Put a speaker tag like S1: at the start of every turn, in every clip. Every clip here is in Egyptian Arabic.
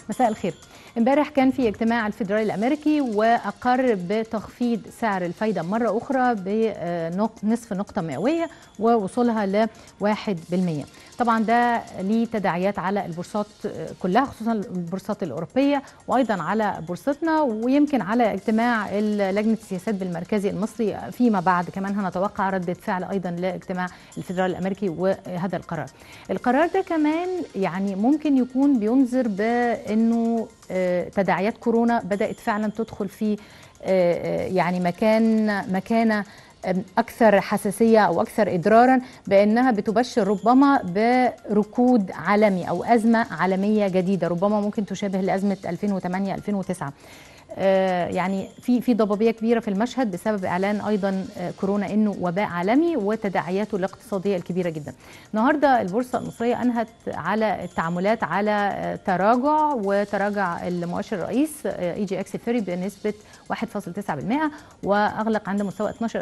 S1: مساء الخير امبارح كان في اجتماع الفيدرالي الامريكي واقر بتخفيض سعر الفايده مره اخرى بنصف نقطه مئويه ووصولها ل 1% طبعا ده ليه تداعيات على البورصات كلها خصوصا البورصات الاوروبيه وايضا على بورصتنا ويمكن على اجتماع لجنه السياسات بالمركزي المصري فيما بعد كمان هنتوقع رده فعل ايضا لاجتماع الفيدرالي الامريكي وهذا القرار. القرار ده كمان يعني ممكن يكون بينذر بانه تداعيات كورونا بدات فعلا تدخل في يعني مكان مكانه اكثر حساسيه او اكثر اضرارا بانها بتبشر ربما بركود عالمي او ازمه عالميه جديده ربما ممكن تشابه لازمه 2008 2009 يعني في في ضبابيه كبيره في المشهد بسبب اعلان ايضا كورونا انه وباء عالمي وتداعياته الاقتصاديه الكبيره جدا. النهارده البورصه المصريه انهت على التعاملات على تراجع وتراجع المؤشر الرئيس اي جي اكس 30 بنسبه 1.9% واغلق عند مستوى 12182.46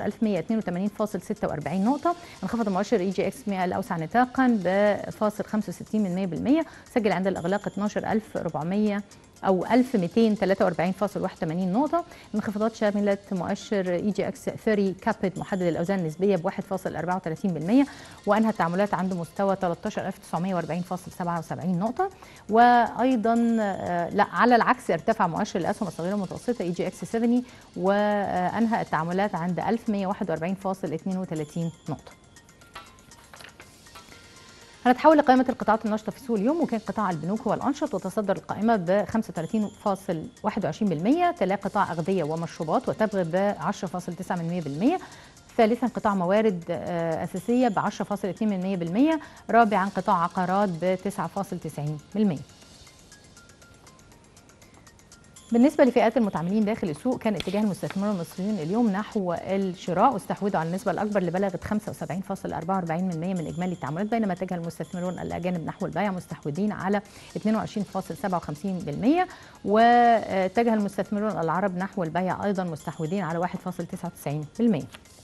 S1: نقطه انخفض المؤشر اي جي اكس 100 الاوسع نطاقا بفاصل 65% سجل عند الاغلاق 12400 او 1243.81 نقطه انخفاضات شملت مؤشر اي جي اكس 30 كابيت محدد الاوزان النسبيه ب 1.34% وانهى التعاملات عند مستوى 13940.77 نقطه وايضا لا على العكس ارتفع مؤشر الاسهم الصغيره والمتوسطه اي جي اكس 70 وانهى التعاملات عند 1141.32 نقطه هنتحول لقائمة القطاعات النشطة في سوق اليوم وكان قطاع البنوك هو الأنشط وتصدر القائمة ب 35.21% تلاه قطاع أغذية ومشروبات وتبغ ب 10.9% ثالثا قطاع موارد أساسية ب 10.2% رابعا قطاع عقارات ب 9.90% بالنسبة لفئات المتعاملين داخل السوق كان اتجاه المستثمرين المصريين اليوم نحو الشراء واستحوذوا على النسبة الأكبر اللي بلغت 75.44% من إجمالي التعاملات بينما اتجه المستثمرون الأجانب نحو البيع مستحوذين على 22.57% واتجه المستثمرون العرب نحو البيع أيضا مستحوذين على 1.99%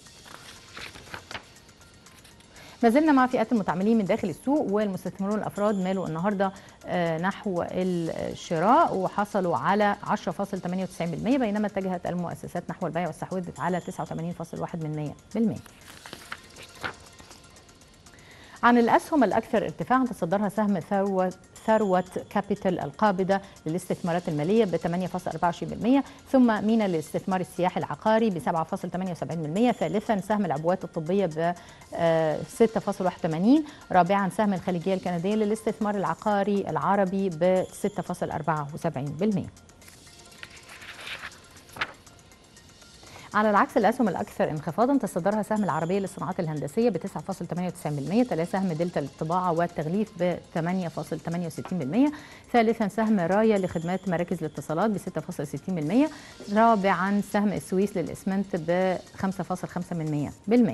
S1: ما زلنا مع فئات المتعاملين من داخل السوق والمستثمرون الافراد مالوا النهارده نحو الشراء وحصلوا على 10.98% بينما اتجهت المؤسسات نحو البيع واستحوذت على 89.1% عن الاسهم الاكثر ارتفاعا تصدرها سهم ثروه ثروة كابيتال القابضة للاستثمارات المالية ب 8.24% ثم مينا للاستثمار السياحي العقاري ب 7.78% ثالثا سهم العبوات الطبية ب 6.81 رابعا سهم الخليجية الكندية للاستثمار العقاري العربي ب 6.74% على العكس الاسهم الاكثر انخفاضا تصدرها سهم العربيه للصناعات الهندسيه ب 9.98% تلا سهم دلتا للطباعه والتغليف ب 8.68% ثالثا سهم رايا لخدمات مراكز الاتصالات ب 6.60% رابعا سهم السويس للاسمنت ب 5.5%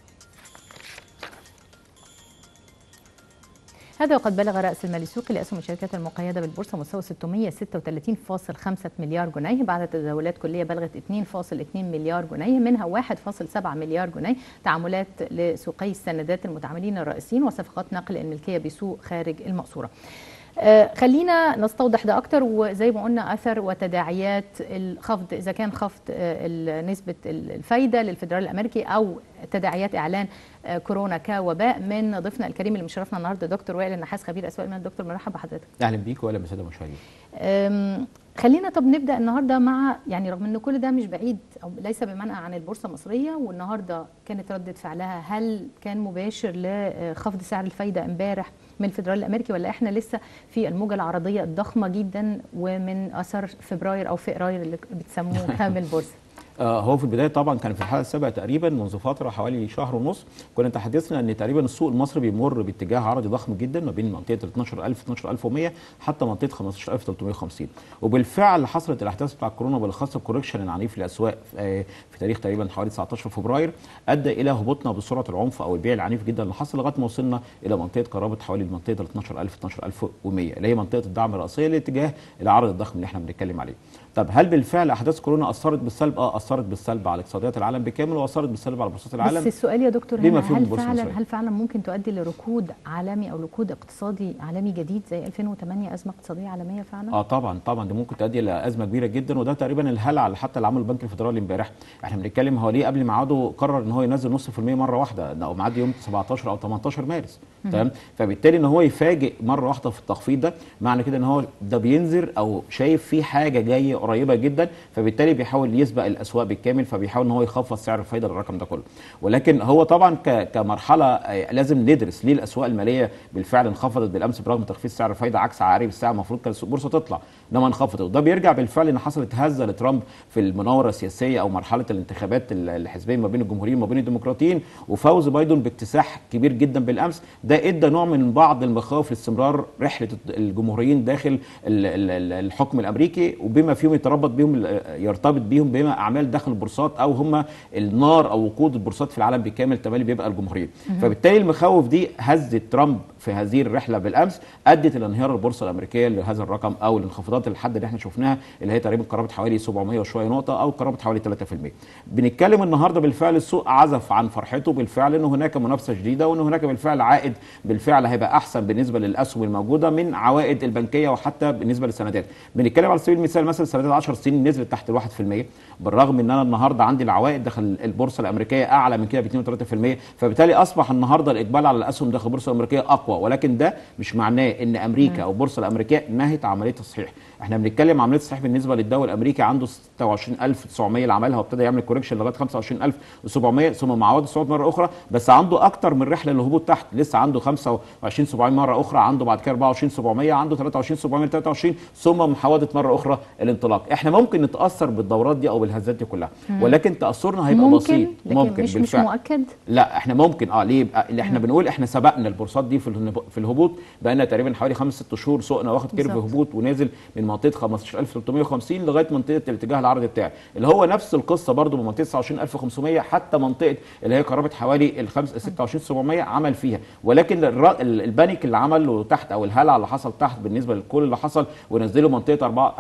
S1: هذا وقد بلغ رأس المال السوقي لأسهم الشركات المقيدة بالبورصة مستوى 636.5 مليار جنيه بعد تداولات كلية بلغت 2.2 مليار جنيه منها 1.7 مليار جنيه تعاملات لسوقي السندات المتعاملين الرئيسيين وصفقات نقل الملكية بسوق خارج المقصورة. آه خلينا نستوضح ده اكتر وزي ما قلنا اثر وتداعيات الخفض اذا كان خفض آه نسبه الفايده للفدرال الامريكي او تداعيات اعلان آه كورونا كوباء من ضيفنا الكريم اللي مشرفنا النهارده دكتور وائل النحاس خبير اسواق المال دكتور مرحبا بحضرتك
S2: اهلا بيك واهلا بالساده المشاهدين
S1: خلينا طب نبدا النهارده مع يعني رغم ان كل ده مش بعيد او ليس بمنأى عن البورصه المصريه والنهارده كانت رده فعلها هل كان مباشر لخفض سعر الفايده امبارح من الفدرال الامريكي ولا احنا لسه في الموجه العرضيه الضخمه جدا ومن اثر فبراير او فبراير اللي بتسموه هام البورصه
S2: آه هو في البدايه طبعا كان في الحلقه السابقه تقريبا منذ فتره حوالي شهر ونص كنا تحدثنا ان تقريبا السوق المصري بيمر باتجاه عرضي ضخم جدا ما بين منطقه 12000 12100 حتى منطقه 15350 وبالفعل حصلت الاحداث بتاع كورونا بالاخص الكوركشن العنيف للاسواق آه في تاريخ تقريبا حوالي 19 فبراير ادى الى هبوطنا بسرعه العنف او البيع العنيف جدا اللي حصل لغايه ما وصلنا الى منطقه قرابه حوالي منطقه 12000 12100 اللي هي منطقه الدعم الرئيسيه لاتجاه العرض الضخم اللي احنا بنتكلم عليه طب هل بالفعل احداث كورونا اثرت بالسلب اه اثرت بالسلب على اقتصاديات العالم بكامل واثرت بالسلب على بورصات العالم
S1: بس السؤال يا دكتور
S2: بما
S1: هنا
S2: فيهم
S1: هل
S2: البورصة
S1: فعلا
S2: المصرية.
S1: هل فعلا ممكن تؤدي لركود عالمي او ركود اقتصادي عالمي جديد زي 2008 ازمه اقتصاديه عالميه فعلا؟
S2: اه طبعا طبعا دي ممكن تؤدي لازمه كبيره جدا وده تقريبا الهلع اللي حتى اللي عمله البنك الفدرالي امبارح احنا بنتكلم هو ليه قبل ميعاده قرر ان هو ينزل نص في المية مره واحده او معدي يوم 17 او 18 مارس تمام فبالتالي ان هو يفاجئ مره واحده في التخفيض ده معنى كده ان هو ده بينذر او شايف في حاجه جايه قريبه جدا فبالتالي بيحاول يسبق الاسواق بالكامل فبيحاول ان هو يخفض سعر الفايده للرقم ده كله ولكن هو طبعا ك- كمرحله آه، لازم ندرس ليه الاسواق الماليه بالفعل انخفضت بالامس برغم تخفيض سعر الفايده عكس عقارب الساعه المفروض كانت البورصه تطلع انما انخفضت وده بيرجع بالفعل ان حصلت هزه لترامب في المناوره السياسيه او مرحله الانتخابات ال- الحزبيه ما بين الجمهوريين وما بين الديمقراطيين وفوز بايدن باكتساح كبير جدا بالامس ده ادى نوع من بعض المخاوف لاستمرار رحله الجمهوريين داخل ال- ال- ال- الحكم الامريكي وبما فيهم يتربط بهم ال- يرتبط بيهم بما اعمال داخل البورصات او هم النار او وقود البورصات في العالم بالكامل تمالي بيبقى الجمهوريين فبالتالي المخاوف دي هزت ترامب في هذه الرحله بالامس ادت الى انهيار البورصه الامريكيه لهذا الرقم او الانخفاضات الحد اللي احنا شفناها اللي هي تقريبا قرابه حوالي 700 وشويه نقطه او قرابه حوالي 3% بنتكلم النهارده بالفعل السوق عزف عن فرحته بالفعل ان هناك منافسه شديده وان هناك بالفعل عائد بالفعل هيبقى احسن بالنسبه للاسهم الموجوده من عوائد البنكيه وحتى بالنسبه للسندات بنتكلم على سبيل المثال مثلا سندات 10 سنين نزلت تحت ال 1% بالرغم ان انا النهارده عندي العوائد داخل البورصه الامريكيه اعلى من كده ب 2 3% فبالتالي اصبح النهارده الاقبال على الاسهم داخل البورصه الامريكيه اقوى ولكن ده مش معناه ان امريكا او البورصه الامريكيه نهت عمليه تصحيح احنا بنتكلم عمليه تصحيح بالنسبه للدول الامريكي عنده 26900 اللي عملها وابتدى يعمل كوريكشن لغايه 25700 ثم معوض الصعود مره اخرى بس عنده اكتر من رحله للهبوط تحت لسه عنده 25700 مره اخرى عنده بعد كده 24700 عنده 23723 ثم محاوله مره اخرى الانطلاق احنا ممكن نتاثر بالدورات دي او بالهزات دي كلها ولكن تاثرنا هيبقى
S1: ممكن
S2: بسيط
S1: لكن
S2: ممكن
S1: مش مش
S2: بالفعل
S1: مؤكد
S2: لا احنا ممكن اه ليه يبقى اللي احنا بنقول احنا سبقنا البورصات دي في الهنب- في الهبوط بقالنا تقريبا حوالي خمس ست شهور سوقنا واخد كيرف
S1: بالظبط.
S2: هبوط ونازل من منطقه 15350 لغايه منطقه الاتجاه العرضي بتاعي اللي هو نفس القصه برضو من منطقه 29500 حتى منطقه اللي هي قرابه حوالي ال 26700 عمل فيها ولكن الر- ال- البانيك اللي عمله تحت او الهلع اللي حصل تحت بالنسبه لكل اللي حصل ونزله منطقه 4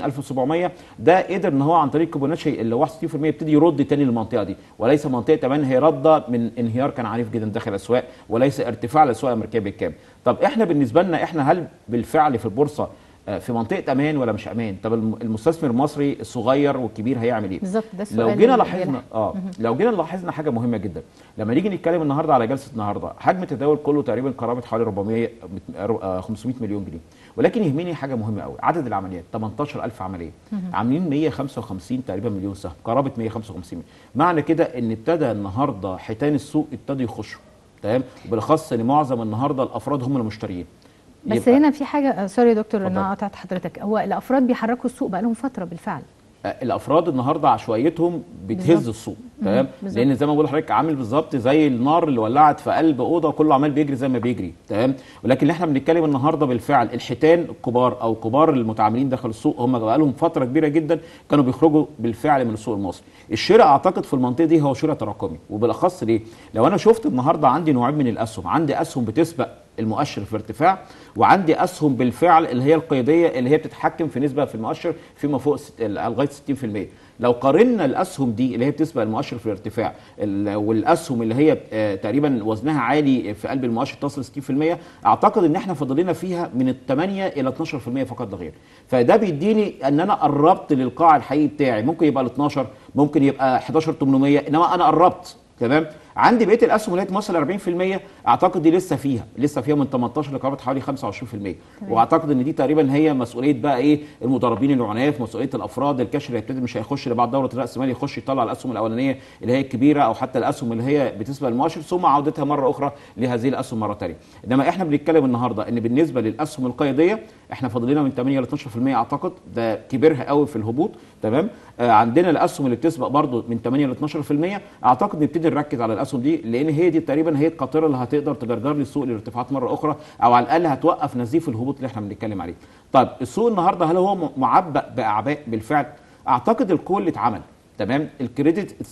S2: 24700 ده قدر ان هو عن طريق كوبوناتشي اللي هو 61% يبتدي يرد تاني للمنطقه دي وليس منطقه 8 هي رده من انهيار كان عنيف جدا داخل الاسواق وليس ارتفاع للاسواق الامريكيه بالكامل طب احنا بالنسبه لنا احنا هل بالفعل في البورصه آه، في منطقه امان ولا مش امان طب الم- المستثمر المصري الصغير والكبير هيعمل ايه
S1: بالظبط ده السؤال
S2: لو جينا
S1: اللي
S2: لاحظنا
S1: بيلحق.
S2: اه لو جينا لاحظنا حاجه مهمه جدا لما نيجي نتكلم النهارده على جلسه النهارده حجم التداول كله تقريبا قرابه حوالي 400 آه، 500 مليون جنيه ولكن يهمني حاجه مهمه قوي عدد العمليات 18000 عمليه عاملين 155 تقريبا مليون سهم قرابه 155 مليون معنى كده ان ابتدى النهارده حيتان السوق ابتدوا يخشوا تمام بالاخص ان معظم النهارده الافراد هم المشترين
S1: بس
S2: يبقى-
S1: هنا في حاجه آه، سوري يا دكتور ان
S2: اتفضل.
S1: انا قطعت حضرتك هو الافراد بيحركوا السوق بقالهم فتره بالفعل
S2: آه، الافراد النهارده عشوائيتهم بتهز
S1: بالظبط.
S2: السوق تمام
S1: بالظبط.
S2: لان زي ما بقول لحضرتك عامل بالظبط زي النار اللي ولعت في قلب اوضه كله عمال بيجري زي ما بيجري تمام ولكن اللي احنا بنتكلم النهارده بالفعل الحيتان الكبار او كبار المتعاملين داخل السوق هم بقى لهم فتره كبيره جدا كانوا بيخرجوا بالفعل من السوق المصري الشراء اعتقد في المنطقه دي هو شراء تراكمي وبالاخص ليه لو انا شفت النهارده عندي نوعين من الاسهم عندي اسهم بتسبق المؤشر في ارتفاع وعندي اسهم بالفعل اللي هي القياديه اللي هي بتتحكم في نسبه في المؤشر فيما فوق ست- لغايه 60% لو قارنا الاسهم دي اللي هي بتسبق المؤشر في الارتفاع ال- والاسهم اللي هي آه، تقريبا وزنها عالي في قلب المؤشر تصل 60% اعتقد ان احنا فاضل لنا فيها من ال 8 الى 12% فقط لا غير فده بيديني ان انا قربت للقاع الحقيقي بتاعي ممكن يبقى ال 12 ممكن يبقى 11800 انما انا قربت تمام عندي بقيه الاسهم اللي هي تمثل 40% اعتقد دي لسه فيها لسه فيها من 18 لقرابه حوالي 25% واعتقد ان دي تقريبا هي مسؤوليه بقى ايه المضاربين العناف مسؤوليه الافراد الكاش اللي هيبتدي مش هيخش لبعد دوره راس مال يخش يطلع الاسهم الاولانيه اللي هي الكبيره او حتى الاسهم اللي هي بتسبق المؤشر ثم عودتها مره اخرى لهذه الاسهم مره ثانيه انما احنا بنتكلم النهارده ان بالنسبه للاسهم القياديه احنا فاضل لنا من 8 ل 12% اعتقد ده كبرها قوي في الهبوط تمام آه عندنا الاسهم اللي بتسبق برضو من 8 ل 12% اعتقد نبتدي نركز على الاسهم دي لان هي دي تقريبا هي القاطره اللي هتقدر تجرجر لي السوق للارتفاعات مره اخرى او على الاقل هتوقف نزيف الهبوط اللي احنا بنتكلم عليه طيب السوق النهارده هل هو م- معبأ باعباء بالفعل اعتقد الكل اتعمل تمام الكريدت اتسحب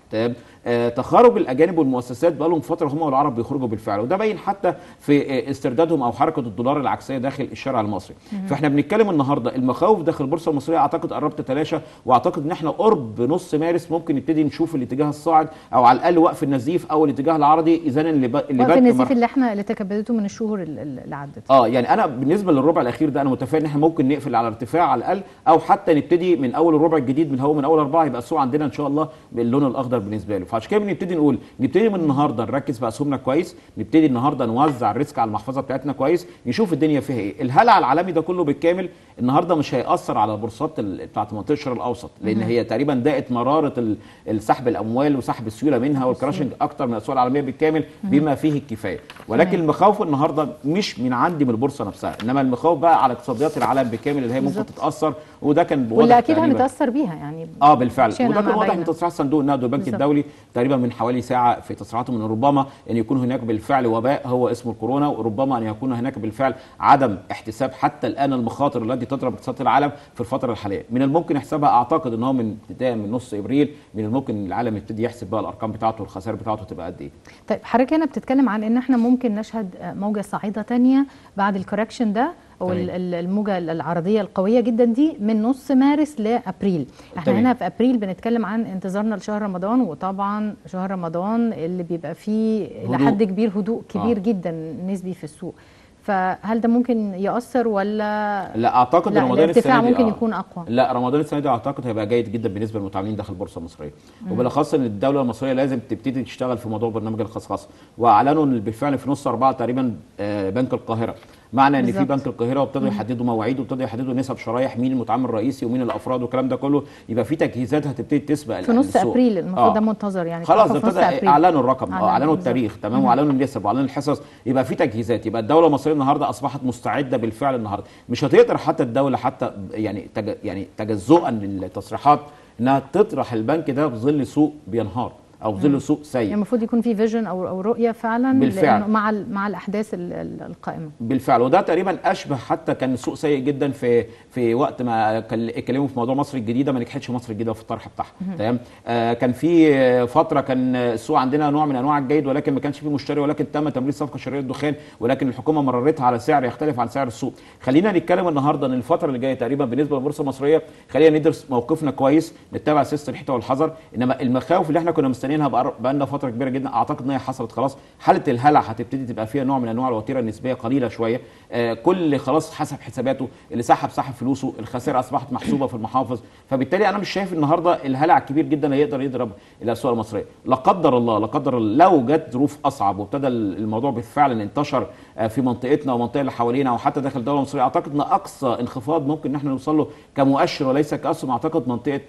S2: تمام آه تخارج الاجانب والمؤسسات بقى لهم فتره هم والعرب بيخرجوا بالفعل وده باين حتى في آه استردادهم او حركه الدولار العكسيه داخل الشارع المصري فاحنا بنتكلم النهارده المخاوف داخل البورصه المصريه اعتقد قربت تتلاشى واعتقد ان احنا قرب نص مارس ممكن نبتدي نشوف الاتجاه الصاعد او على الاقل وقف النزيف او الاتجاه العرضي اذا اللي ب... اللي
S1: وقف
S2: بات
S1: النزيف
S2: مرحلة-
S1: اللي احنا اللي تكبدته من الشهور ال- ال- اللي عدت
S2: اه يعني انا بالنسبه للربع الاخير ده انا متفائل ان احنا ممكن نقفل على ارتفاع على الاقل او حتى نبتدي من اول الربع الجديد من هو من اول اربعه يبقى السوق عندنا ان شاء الله باللون الاخضر بالنسبه له فعشان كده بنبتدي نقول نبتدي من النهارده نركز في اسهمنا كويس نبتدي النهارده نوزع الريسك على المحفظه بتاعتنا كويس نشوف الدنيا فيها ايه الهلع العالمي ده كله بالكامل النهارده مش هياثر على البورصات ال- بتاعت منطقه الشرق الاوسط لان هي تقريبا دقت مراره ال- السحب الاموال وسحب السيوله منها والكراشنج اكتر من الاسواق العالميه بالكامل بما فيه الكفايه ولكن
S1: تمام.
S2: المخاوف النهارده مش من عندي من البورصه نفسها انما المخاوف بقى على اقتصاديات العالم بالكامل اللي هي ممكن
S1: بالظبط.
S2: تتاثر وده كان
S1: واللي
S2: واضح
S1: اكيد
S2: تقريباً.
S1: هنتاثر بيها يعني
S2: اه بالفعل
S1: شئنا
S2: وده
S1: أم
S2: كان واضح
S1: أبينا.
S2: من تصريحات صندوق النقد والبنك
S1: بالظبط.
S2: الدولي تقريبا من حوالي ساعه في تصريحاته من ربما ان يكون هناك بالفعل وباء هو اسمه الكورونا وربما ان يكون هناك بالفعل عدم احتساب حتى الان المخاطر التي تضرب اقتصاد العالم في الفتره الحاليه من الممكن حسابها اعتقد ان هو من ابتداء من نص ابريل من الممكن العالم يبتدي يحسب بقى الارقام بتاعته والخسائر بتاعته تبقى قد ايه
S1: طيب حضرتك هنا بتتكلم عن ان احنا ممكن نشهد موجه صاعده تانية بعد الكوركشن ده او
S2: تمام.
S1: ال- ال- الموجه العرضيه القويه جدا دي من نص مارس لابريل احنا
S2: تمام.
S1: هنا في ابريل بنتكلم عن انتظارنا لشهر رمضان وطبعا شهر رمضان اللي بيبقى فيه
S2: هدوء.
S1: لحد كبير هدوء كبير
S2: آه.
S1: جدا نسبي في السوق فهل ده ممكن ياثر ولا
S2: لا اعتقد
S1: لا
S2: رمضان
S1: الارتفاع
S2: السنه دي
S1: ممكن
S2: آه.
S1: يكون اقوى
S2: لا رمضان السنه دي اعتقد هيبقى جيد جدا بالنسبه للمتعاملين داخل البورصه المصريه وبالاخص ان الدوله المصريه لازم تبتدي تشتغل في موضوع برنامج الخصخصه واعلنوا ان بالفعل في نص اربعه تقريبا آه، بنك القاهره معنى ان في
S1: بالظبط.
S2: بنك القاهره وابتدوا يحددوا مواعيد وابتدوا يحددوا نسب شرايح مين المتعامل الرئيسي ومين الافراد والكلام ده كله يبقى في تجهيزات هتبتدي تسبق
S1: في نص
S2: السوق.
S1: ابريل المفروض
S2: آه.
S1: ده منتظر يعني
S2: خلاص
S1: في نص
S2: ابتدى
S1: أبريل.
S2: اعلنوا الرقم اه
S1: أعلنوا
S2: اعلنوا
S1: بالظبط.
S2: التاريخ تمام واعلنوا النسب واعلنوا الحصص يبقى في تجهيزات يبقى الدوله المصريه النهارده اصبحت مستعده بالفعل النهارده مش هتقدر حتى الدوله حتى يعني تج يعني تجزؤا للتصريحات انها تطرح البنك ده في ظل سوق بينهار او في ظل سوق
S1: يعني
S2: سيء
S1: المفروض يكون في فيجن او او رؤيه فعلا
S2: بالفعل.
S1: لأنه مع ال- مع الاحداث ال- ال- القائمه
S2: بالفعل وده تقريبا اشبه حتى كان السوق سيء جدا في في وقت ما كان اتكلموا في موضوع مصر الجديده ما نجحتش مصر الجديده في الطرح بتاعها تمام آه كان في آه، فتره كان السوق عندنا نوع من انواع الجيد ولكن ما كانش فيه مشتري ولكن تم تمرير صفقه شرائيه الدخان ولكن الحكومه مررتها على سعر يختلف عن سعر السوق خلينا نتكلم النهارده ان الفتره اللي جايه تقريبا بالنسبه للبورصه المصريه خلينا ندرس موقفنا كويس نتبع سياسه الحيطه والحذر انما المخاوف اللي احنا كنا مستنيينها بقى لنا فتره كبيره جدا اعتقد ان هي حصلت خلاص حاله الهلع هتبتدي تبقى فيها نوع من انواع الوتيره النسبيه قليله شويه آه كل خلاص حسب حساباته اللي سحب سحب فلوسه الخسائر اصبحت محسوبه في المحافظ فبالتالي انا مش شايف النهارده الهلع الكبير جدا هيقدر يضرب الاسواق المصريه لا قدر الله لا قدر الله لو جت ظروف اصعب وابتدى الموضوع بالفعل انتشر آه في منطقتنا ومنطقه اللي حوالينا وحتى داخل الدوله المصريه اعتقد ان اقصى انخفاض ممكن ان احنا نوصل له كمؤشر وليس كاسهم اعتقد منطقه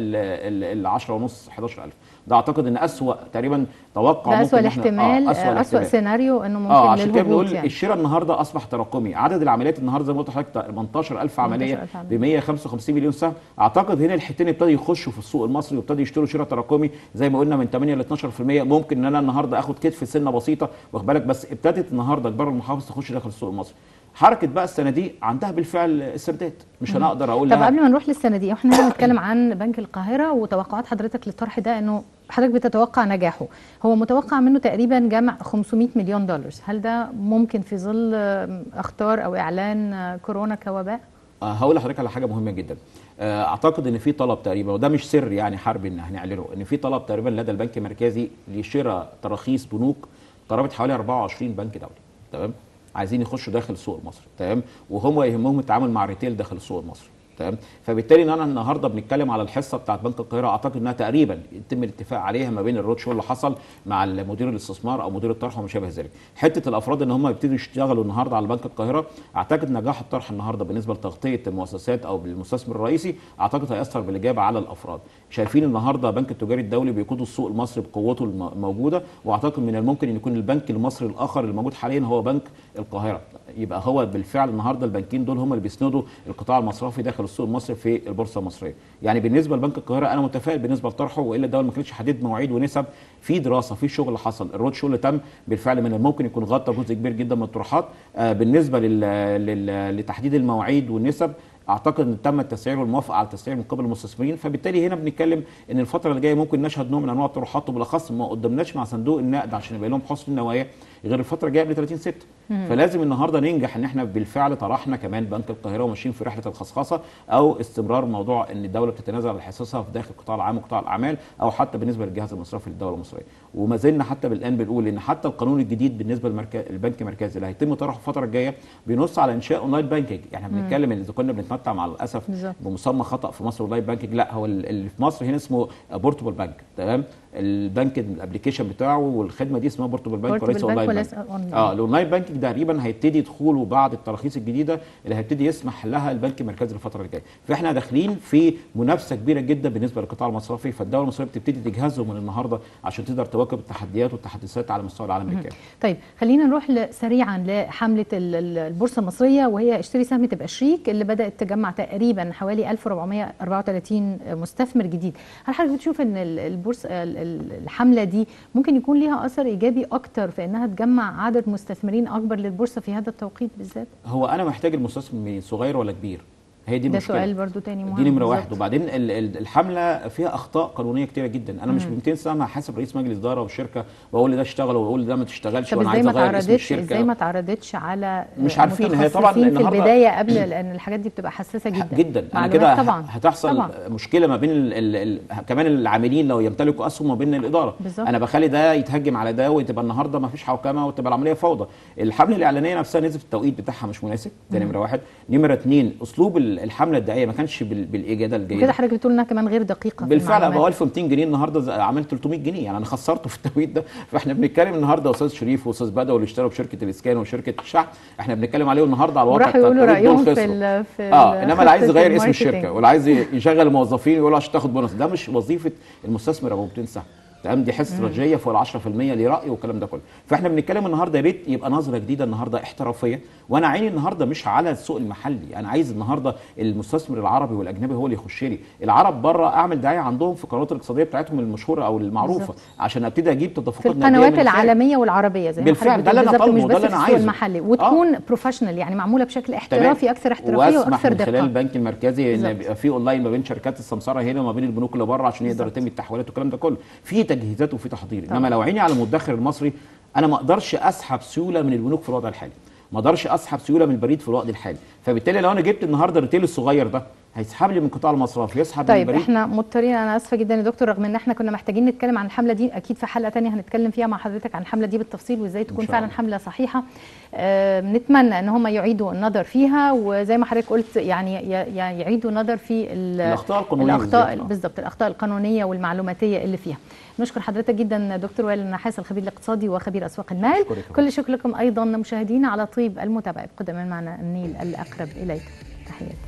S2: ال 10 ونص 11000 ده اعتقد ان اسوا تقريبا توقع
S1: ده
S2: ممكن
S1: اسوء
S2: إن إحنا-
S1: الاحتمال
S2: آه،
S1: اسوء,
S2: الاحتمال.
S1: أسوأ سيناريو انه ممكن
S2: اه عشان كده
S1: للهبوط
S2: بنقول
S1: يعني
S2: الشراء النهارده اصبح تراكمي عدد العمليات النهارده زي ما قلت لحضرتك 18000 عمليه
S1: 18,000
S2: ب
S1: عملية.
S2: 155 مليون سهم اعتقد هنا الحتتين ابتدوا يخشوا في السوق المصري وابتدوا يشتروا شراء تراكمي زي ما قلنا من 8 ل 12% ممكن ان انا النهارده اخد كتف سنه بسيطه واخد بالك بس ابتدت النهارده كبار المحافظ تخش داخل السوق المصري حركه بقى السنه دي عندها بالفعل السردات مش هنقدر اقول
S1: طب
S2: لها
S1: قبل ما نروح للسنه دي احنا هنا بنتكلم عن بنك القاهره وتوقعات حضرتك للطرح ده انه حضرتك بتتوقع نجاحه هو متوقع منه تقريبا جمع 500 مليون دولار هل ده ممكن في ظل آه، اخطار او اعلان آه، كورونا كوباء
S2: آه، هقول لحضرتك على حاجه مهمه جدا آه، اعتقد ان في طلب تقريبا وده مش سر يعني حرب ان هنعلنه ان في طلب تقريبا لدى البنك المركزي لشراء تراخيص بنوك قرابه حوالي 24 بنك دولي تمام عايزين يخشوا داخل السوق المصري تمام وهم يهمهم التعامل مع الريتيل داخل السوق المصري تمام فبالتالي ان انا النهارده بنتكلم على الحصه بتاعت بنك القاهره اعتقد انها تقريبا يتم الاتفاق عليها ما بين الرود شو اللي حصل مع مدير الاستثمار او مدير الطرح وما شابه ذلك حته الافراد ان هم يبتدوا يشتغلوا النهارده على بنك القاهره اعتقد نجاح الطرح النهارده بالنسبه لتغطيه المؤسسات او بالمستثمر الرئيسي اعتقد هياثر بالاجابه على الافراد شايفين النهارده البنك التجاري الدولي بيقود السوق المصري بقوته الم- الموجوده واعتقد من الممكن ان يكون البنك المصري الاخر الموجود حاليا هو بنك القاهره يبقى هو بالفعل النهارده البنكين دول هم اللي بيسندوا القطاع المصرفي داخل السوق المصري في البورصه المصريه يعني بالنسبه لبنك القاهره انا متفائل بالنسبه لطرحه والا الدوله ما كانتش حددت مواعيد ونسب في دراسه في شغل حصل الرود شو اللي تم بالفعل من الممكن يكون غطى جزء كبير جدا من الطروحات آه بالنسبه لل... لل... لتحديد المواعيد والنسب اعتقد ان تم التسعير والموافقه على التسعير من قبل المستثمرين فبالتالي هنا بنتكلم ان الفتره اللي جايه ممكن نشهد نوع من انواع الطروحات وبالاخص ما قدمناش مع صندوق النقد عشان يبقى لهم حسن النوايا غير الفتره الجايه قبل 30 6 فلازم النهارده ننجح ان احنا بالفعل طرحنا كمان بنك القاهره وماشيين في رحله الخصخصه او استمرار موضوع ان الدوله بتتنازل عن حصصها في داخل القطاع العام وقطاع الاعمال او حتى بالنسبه للجهاز المصرفي للدوله المصريه وما زلنا حتى بالان بنقول ان حتى القانون الجديد بالنسبه للبنك المركزي اللي هيتم طرحه الفتره الجايه بينص على انشاء اونلاين بانكينج يعني بنتكلم ان اذا كنا بنتمتع مع الاسف
S1: بالظبط.
S2: بمسمى خطا في مصر اونلاين بانكينج لا هو اللي في مصر هنا اسمه بورتبل بانك تمام البنك الابلكيشن بتاعه والخدمه دي اسمها بورتبل بانك وليس
S1: Portable
S2: اونلاين
S1: Bank
S2: بانك
S1: وليس online.
S2: اه الاونلاين بانكينج تقريبا هيبتدي دخوله بعد التراخيص الجديده اللي هيبتدي يسمح لها البنك المركزي الفتره اللي جايه فاحنا داخلين في منافسه كبيره جدا بالنسبه للقطاع المصرفي فالدوله المصريه بتبتدي تجهزه من النهارده عشان تقدر تواكب التحديات والتحديثات على مستوى العالم بالكامل
S1: طيب خلينا نروح ل- سريعا لحمله ال- ال- البورصه المصريه وهي اشتري سهم تبقى شريك اللي بدات تجمع تقريبا حوالي 1434 مستثمر جديد هل حضرتك بتشوف ان ال- البورصه ال- ال- الحمله دي ممكن يكون ليها اثر ايجابي اكتر في انها تجمع عدد مستثمرين اكبر للبورصه في هذا التوقيت بالذات
S2: هو انا محتاج المستثمر مين صغير ولا كبير هي دي
S1: ده
S2: المشكله
S1: سؤال برضو تاني مهم
S2: دي نمره
S1: بالظبط.
S2: واحد وبعدين ال- ال- الحمله فيها اخطاء قانونيه كتيره جدا انا مش ب 200 سهم هحاسب رئيس مجلس اداره والشركه واقول ده اشتغل واقول ده ما تشتغلش
S1: طب
S2: وانا
S1: ازاي
S2: عايز
S1: ما
S2: اغير اسم
S1: تعرضتش ازاي
S2: الشركه
S1: ما تعرضتش على
S2: مش عارفين، هي طبعاً
S1: متخصصين في
S2: النهاردة-
S1: البدايه قبل لان الحاجات دي بتبقى حساسه جدا
S2: جدا انا
S1: معلومات
S2: كده
S1: طبعا
S2: هتحصل
S1: طبعا.
S2: مشكله ما بين ال ال ال كمان العاملين لو يمتلكوا اسهم ما بين الاداره
S1: بالظبط.
S2: انا بخلي ده يتهجم على ده وتبقى النهارده ما فيش حوكمه وتبقى العمليه فوضى الحمله الاعلانيه نفسها نزل التوقيت بتاعها مش مناسب ده نمره واحد نمره اثنين اسلوب ال- الحمله الدعائيه ما كانش بال- بالاجاده
S1: وكده
S2: الجيده
S1: حضرتك بتقول انها كمان غير دقيقه في
S2: بالفعل
S1: المعلومات.
S2: ابو 1200 جنيه النهارده ز- عملت 300 جنيه يعني انا خسرته في التوقيت ده فاحنا بنتكلم النهارده استاذ شريف واستاذ بدوي اللي اشتروا بشركه الاسكان وشركه الشحن احنا بنتكلم عليهم النهارده على الواقع
S1: وراحوا يقولوا
S2: بتاع التوقيت
S1: رايهم
S2: دول
S1: في
S2: خسروا.
S1: ال في
S2: اه انما اللي عايز
S1: خطة
S2: يغير اسم
S1: الماركتينج.
S2: الشركه واللي عايز يشغل الموظفين يقول له عشان تاخد بونص ده مش وظيفه المستثمر ابو 200 سهم تمام دي حصه استراتيجيه فوق ال 10% ليه راي والكلام ده كله فاحنا بنتكلم النهارده يا ريت يبقى نظره جديده النهارده احترافيه وانا عيني النهارده مش على السوق المحلي انا عايز النهارده المستثمر العربي والاجنبي هو اللي يخش لي العرب بره اعمل دعايه عندهم في القنوات الاقتصاديه بتاعتهم المشهوره او المعروفه
S1: بالظبط.
S2: عشان ابتدي اجيب
S1: في
S2: تدفقات نقدية
S1: القنوات
S2: من الخارج.
S1: العالميه والعربيه زي ما
S2: بالفعل،
S1: حضرتك
S2: ده اللي
S1: بتقول
S2: أنا
S1: بالظبط،
S2: طالبه،
S1: مش
S2: ده
S1: بس
S2: اللي
S1: في
S2: أنا
S1: السوق
S2: عايزه.
S1: المحلي وتكون بروفيشنال يعني معموله بشكل احترافي اكثر احترافيه
S2: واسمح
S1: واكثر
S2: من خلال
S1: دقه
S2: البنك المركزي ان
S1: بالظبط.
S2: يبقى في اونلاين ما بين شركات السمسره هنا وما بين البنوك اللي بره عشان يقدر
S1: بالظبط.
S2: يتم التحويلات والكلام ده كله في تجهيزات وفي تحضير
S1: طبعا.
S2: انما لو عيني على المدخر المصري انا ما اقدرش اسحب سيوله من البنوك في الوضع الحالي ما اقدرش اسحب سيوله من البريد في الوقت الحالي فبالتالي لو انا جبت النهارده الريتيل الصغير ده هيسحب لي من قطاع المصرف يسحب من
S1: طيب
S2: البريد
S1: احنا مضطرين انا اسفه جدا يا دكتور رغم ان احنا كنا محتاجين نتكلم عن الحمله دي اكيد في حلقه تانية هنتكلم فيها مع حضرتك عن الحمله دي بالتفصيل وازاي تكون
S2: شاء
S1: فعلا
S2: الله.
S1: حمله صحيحه آه نتمنى ان هم يعيدوا النظر فيها وزي ما حضرتك قلت يعني ي- ي- يعيدوا النظر في ال-
S2: الأخطاء القانونية
S1: الاخطاء
S2: بالذات، آه.
S1: بالظبط الاخطاء القانونيه والمعلوماتيه اللي فيها نشكر حضرتك جدا دكتور وائل النحاس الخبير الاقتصادي وخبير اسواق المال
S2: أشكرك.
S1: كل شكر لكم ايضا مشاهدينا على طيب المتابعه ابقوا دائما معنا النيل الاقرب اليكم تحياتي